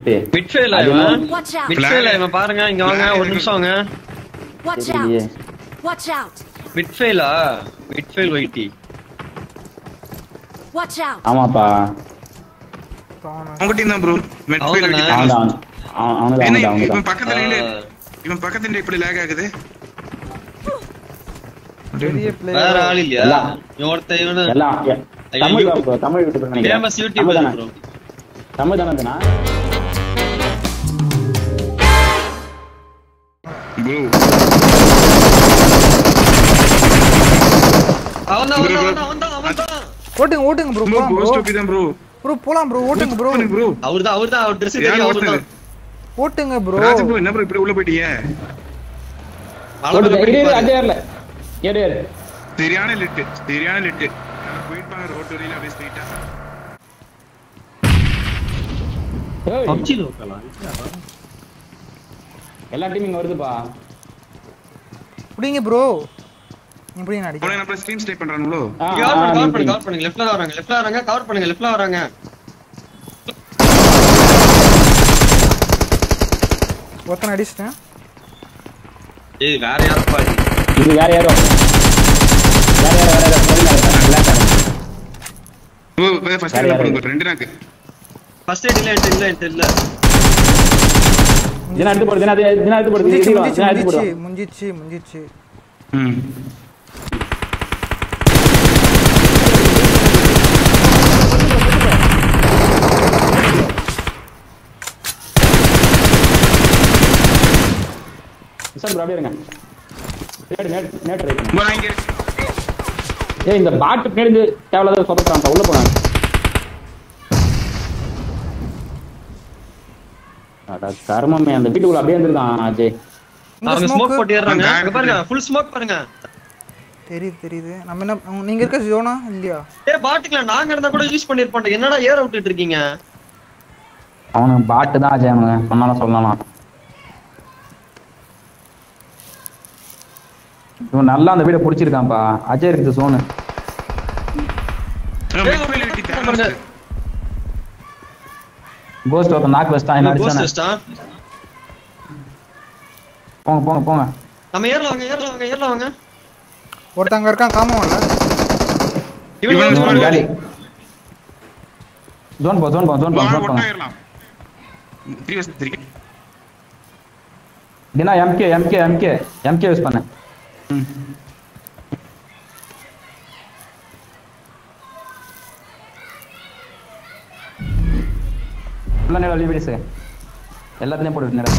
டேய், mid fail அது இவன் என்ன? Watch out! மிட் ஃபெயில் இவன் பாருங்க இங்க வாங்க ஒரு நிமிஷம் வாங்க Watch தெரியலையே. out! Watch out! மிட் ஃபெயிலா மிட் ஃபெயில் ஒயிட்டி Watch out! ஆமாப்பா அவங்க டீம் தான் ப்ரோ அவங்க தானே? அவன் தான் அவன் அவனுக்கு என்ன அவனுக்கு இவன் அவனுக்கு பக்கத்துல நின்னு இவன் பக்கத்துல நின்னு இப்படி லேக் ஆகுது பெரிய பிளேயர் வேற ஆள் இல்லையா எல்லாம். இவன் ஒருத்தன் இவனு எல்லாம் எ- தமிழ் தான் bro, தமிழ் யூடியூபர் நினைக்கிறேன் ஃபேமஸ் தமிழ் யூடியூபர் தானே ப்ரோ தமிழ் தானே இதுனா? ப்ரோ அவன் தான் அவன் தான் அவன் தான் அவன் தான் ஓட்டுங்க ஓட்டுங்க ப்ரோ ப்ரோ போலாம் ப்ரோ கோஸ்ட் ஓபி தான் ப்ரோ ப்ரோ போலாம் ப்ரோ ஓட்டுங்க ப்ரோ ப்ரோ அவர்தான் அவர்தான் அவர் Dress யார் தெரியும் ஓட்டுது அவர்தான் ஓட்டுங்க ப்ரோ ராஜ் ப்ரோ என்ன ப்ரோ இப்படி உள்ள போயிட்டீங்க ஓடு, மலை இரு, இரு, மேல அதே ஏறல. ஏறு, ஏறு. சரியான லிட்டு சரியான லிட்டு போயிட்டாங்க ரோட்டு வழியில அப்படியே ஸ்ட்ரைட்டா ஏய், PUBG ல உட்காரலாம். எல்லா டீம் இங்க வருதுப்பா புடிங்க ப்ரோ இப்படி நான் அடிக்கிறேன் அவனே நம்ம ஸ்ட்ரீம் ஸ்டே பண்றானுங்களோ ஆ, இங்க ஆ, cover பண்ணுங்க, cover நீ பண்ணுங்க, cover பண்ணுங்க. leftல வராங்க, leftல வராங்க, cover பண்ணுங்க, leftல வராங்க. ஒருத்தனை அடிச்சிட்டேன் ஏய், வேற யாருப்பா இது? இது வேற யாரோ வேற யாரோ வேற யாரோ போலீஸ் இருக்காங்க, black ஆ. ஓ ஃபர்ஸ்ட் யார் எய்ட் யாரு? பண்ணுங்க ரெண்டு நாக்கு First aid இல்ல, என்கிட்ட இல்ல, என்கிட்ட இல்ல. தினா எடுத்து போடு தினா அது- தினா எடுத்து போடு முஞ்சிச்சு இது வா, முஞ்சிச்சு தினா எடுத்து போடு முஞ்சிச்சு முஞ்சிச்சு முஞ்சிச்சு ம் சார் bro, அப்படியே இருங்க நேடு நேடு நேடு ட்ரை பண்ணுங்க ப்ரோ இங்க ஏய் இந்த பாட்டு பின்னாடி தேவையில்லாத சொதப்பான் உள்ள போனாங்க அட கர்மமே அந்த வீட்டுக்குள்ள அப்படியே இருந்திருக்கான் அஜய் இந்த அவங்க smoke smoke போட்டு ஏறுறாங்க. அங்க அங்க பாருங்க, full smoke பாருங்க. தெரியுது தெரியுது நம்ம என்ன உங்க- நீங்க இருக்க ஜோனா இல்லையா ஏய், பாட்டுக்கல, நாங்க இருந்தா கூட use பண்ணிருப்போம். என்னடா ஏற விட்டுட்டு இருக்கீங்க அவனுக்கு பாட்டு தான் அஜய் அவனுங்க சொன்னாலும் சொல்லலாம் இவன் நல்லா அந்த வீடை பிடிச்சிருக்கான்ப்பா அஜய் இருக்குது சோனு மெட்ரோல வெட்டி பாருங்க. கோஸ்ட் ஒருத்தன் நாக்கு வச்சுட்டான் என்ன Ghost அடிச்சானே list ஆ? போங்க போங்க போங்க நம்ம ஏறலாம் வாங்க, ஏறலாம் வாங்க, ஏறலாம் வாங்க. ஒருத்தங்க இருக்கான் காமவன்ல இவன் இவன் வந்து ஜோன் பாருங்க. காலி ஜோன் போ ஜோன் போ ஜோன் போ ஜோன் போ ஒட்டாயிரலாம் த்ரீ வர்ஸ் த்ரீ தினா MK MK MK MK use பண்ணேன் ம் ஃபுல்லாக நேரம் வெளியே வீடியோஸ் எல்லாத்துலேயும் போட்டு நேரம்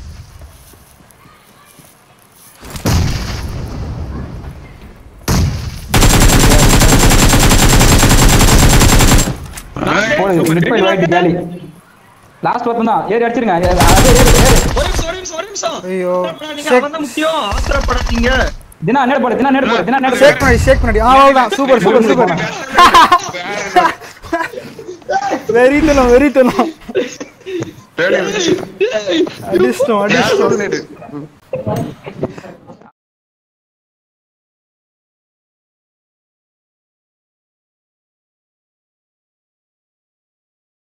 போடு மிட் பை வாய்ட் காலி லாஸ்ட் ஒருத்தன் தான் ஏறி அடிச்சிருங்க ஏ- அதே ஏறு, ஏறு. ஒரு நிமிஷம், ஒரு நிமிஷம், ஒரு நிமிஷம். ஐயோ அவசரப்படாதீங்க, அவன் தான் முக்கியம். அவசரப்படாதீங்க. தினா நேடு போடு தினா நேடு போடு தினா நேடு ஷேக் பண்ணி ஷேக் பண்ணி ஆ அவ்வளவுதான் சூப்பர் சூப்பர் சூப்பர் வெறித்தனம் வெறித்தனம் அடிச்சிட்டோம் அடிச்சிட்டோம் யார்